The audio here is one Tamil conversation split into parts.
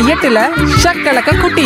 எட்டுல ஷக்கலக்க குட்டி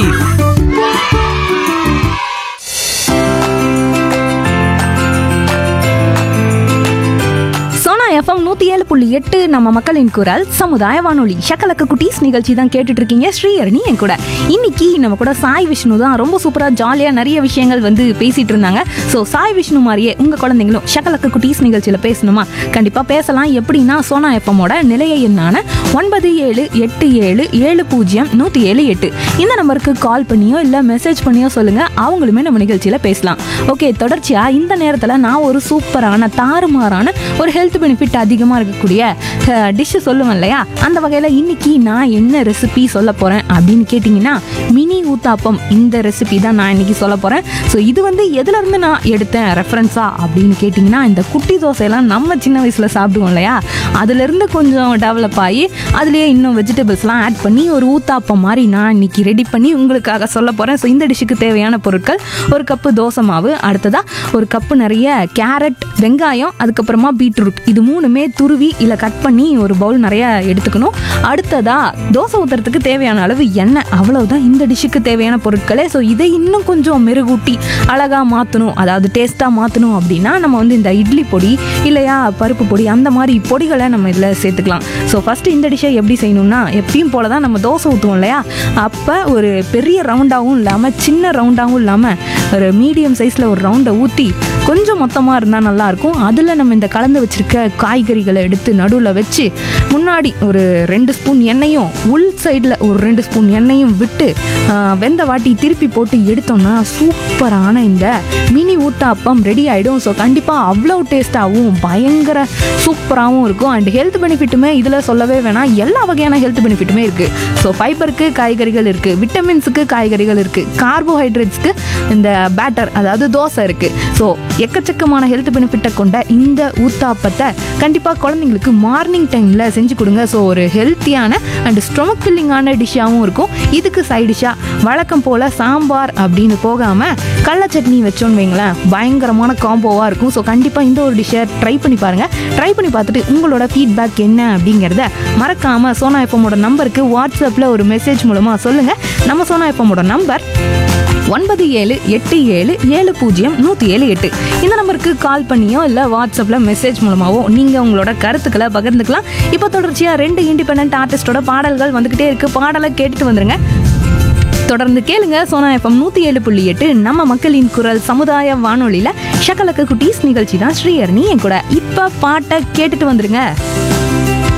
சோனா எஃப்எம் நூத்தி ஏழு புள்ளி எட்டு நம்ம மக்களின் குரல் சமுதாய வானொலி ஷக்கலக்க குட்டீஸ் நிகழ்ச்சி தான் கேட்டுட்டு இருக்கீங்க ஸ்ரீஹரணி என் கூட இன்னைக்கு நம்ம கூட சாய் விஷ்ணு தான் ரொம்ப சூப்பரா ஜாலியா நிறைய விஷயங்கள் வந்து பேசிட்டு இருந்தாங்க ஸோ சாய் விஷ்ணு மாதிரியே உங்க குழந்தைங்களும் ஷக்கலக்க குட்டீஸ் நிகழ்ச்சியில பேசணுமா கண்டிப்பா பேசலாம் எப்படின்னா சோனா எஃப்எம்மோட நிலைய எண்ணான ஒன்பது ஏழு எட்டு ஏழு ஏழு பூஜ்ஜியம் நூத்தி ஏழு எட்டு இந்த நம்பருக்கு கால் பண்ணியோ இல்ல மெசேஜ் பண்ணியோ சொல்லுங்க அவங்களுமே நம்ம நிகழ்ச்சியில பேசலாம் ஓகே தொடர்ச்சியா இந்த நேரத்துல நான் ஒரு சூப்பரான தாறுமாறான ஒரு ஹெல்த் பெனிஃபிட் அதிகமாக இருக்கக்கூடிய டிஷ்ஷு சொல்லுவேன் இல்லையா அந்த வகையில் இன்னைக்கு நான் என்ன ரெசிபி சொல்ல போகிறேன் அப்படின்னு கேட்டிங்கன்னா மினி ஊத்தாப்பம் இந்த ரெசிபி தான் நான் இன்னைக்கு சொல்ல போகிறேன் ஸோ இது வந்து எதுலேருந்து நான் எடுத்தேன் ரெஃபரன்ஸா அப்படின்னு கேட்டிங்கன்னா இந்த குட்டி தோசையெல்லாம் நம்ம சின்ன வயசில் சாப்பிடுவோம் இல்லையா அதுலேருந்து கொஞ்சம் டெவலப் ஆகி அதுலேயே இன்னும் வெஜிடபிள்ஸ்லாம் ஆட் பண்ணி ஒரு ஊத்தாப்பம் மாதிரி நான் இன்னைக்கு ரெடி பண்ணி உங்களுக்காக சொல்ல போகிறேன் ஸோ இந்த டிஷ்ஷுக்கு தேவையான பொருட்கள் ஒரு கப்பு தோசை மாவு அடுத்ததாக ஒரு கப்பு நிறைய கேரட் வெங்காயம் அதுக்கப்புறமா பீட்ரூட் இது மூணுமே துருவி இல்லை கட் பண்ணி ஒரு பவுல் நிறைய எடுத்துக்கணும் அடுத்ததா தோசை ஊற்றுறதுக்கு தேவையான அளவு எண்ணெய் அவ்வளவுதான் இந்த டிஷ்ஷுக்கு தேவையான பொருட்களே ஸோ இதை இன்னும் கொஞ்சம் மெருகூட்டி அழகாக மாற்றணும் அதாவது டேஸ்ட்டாக மாற்றணும் அப்படின்னா நம்ம வந்து இந்த இட்லி பொடி இல்லையா பருப்பு பொடி அந்த மாதிரி பொடிகளை நம்ம இதில் சேர்த்துக்கலாம் ஸோ ஃபஸ்ட்டு இந்த டிஷ்ஷை எப்படி செய்யணும்னா எப்பயும் போல தான் நம்ம தோசை ஊற்றுவோம் இல்லையா அப்போ ஒரு பெரிய ரவுண்டாகவும் இல்லாமல் சின்ன ரவுண்டாகவும் இல்லாமல் ஒரு மீடியம் சைஸில் ஒரு ரவுண்டை ஊற்றி கொஞ்சம் மொத்தமாக இருந்தால் நல்லாயிருக்கும் அதில் நம்ம இந்த கலந்து வச்சுருக்க காய்கறிகளை எடுத்து நடுவில் வச்சு முன்னாடி ஒரு ரெண்டு ஸ்பூன் எண்ணெயும் உள் சைடில் ஒரு ரெண்டு ஸ்பூன் எண்ணெயும் விட்டு ஆ, வெந்த வாட்டி திருப்பி போட்டு எடுத்தோம்னா சூப்பரான இந்த மினி ஊத்தாப்பம் ரெடி ஆகிடும் ஸோ கண்டிப்பாக அவ்வளோ டேஸ்ட்டாகவும் பயங்கர சூப்பராகவும் இருக்கும் அண்ட் ஹெல்த் பெனிஃபிட்டுமே இதில் சொல்லவே வேணாம் எல்லா வகையான ஹெல்த் பெனிஃபிட்டுமே இருக்குது ஸோ ஃபைபருக்கு காய்கறிகள் இருக்குது விட்டமின்ஸுக்கு காய்கறிகள் இருக்குது கார்போஹைட்ரேட்ஸ்க்கு இந்த பேட்டர் அதாவது தோசை இருக்குது ஸோ எக்கச்சக்கமான ஹெல்த் பெனிஃபிட்டை கொண்ட இந்த ஊத்தாப்பத்தை கண்டிப்பாக குழந்தைங்களுக்கு மார்னிங் டைமில் செஞ்சு கொடுங்க ஸோ ஒரு ஹெல்த்தியான அண்ட் ஸ்டொமக் ஃபில்லிங்கான டிஷ்ஷாகவும் இருக்கும் இதுக்கு சைட் டிஷ்ஷாக வழக்கம் போல் சாம்பார் அப்படின்னு போகாமல் கடல சட்னி வச்சோன்னு வைங்களேன் பயங்கரமான காம்போவாக இருக்கும் ஸோ கண்டிப்பாக இந்த ஒரு டிஷ்ஷை ட்ரை பண்ணி பாருங்கள் ட்ரை பண்ணி பார்த்துட்டு உங்களோட ஃபீட்பேக் என்ன அப்படிங்கிறத மறக்காமல் சோனா எஃப்எம்மோட நம்பருக்கு வாட்ஸ்அப்பில் ஒரு மெசேஜ் மூலமாக சொல்லுங்கள் நம்ம சோனா எஃப்எம்மோட நம்பர் ஒன்பது ஏழு எட்டு ஏழு ஏழு பூஜ்ஜியம் நூற்றி ஏழு எட்டு இந்த நம்பருக்கு கால் பண்ணியோ இல்லை வாட்ஸ்அப்பில் மெசேஜ் மூலமாவோ நீங்கள் உங்களோட கருத்துக்களை பகிர்ந்துக்கலாம் இப்போ தொடர்ச்சியாக ரெண்டு இண்டிபெண்ட் ஆர்டிஸ்டோட பாடல்கள் வந்துக்கிட்டே இருக்கு பாடலை கேட்டுட்டு வந்துருங்க தொடர்ந்து கேளுங்க சோனா எஃப்எம் நூற்றி ஏழு புள்ளி எட்டு நம்ம மக்களின் குரல் சமுதாய வானொலியில் ஷக்கலக்க குட்டீஸ் நிகழ்ச்சி தான் ஸ்ரீஹரணி என் கூட இப்போ பாட்டை கேட்டுட்டு வந்துருங்க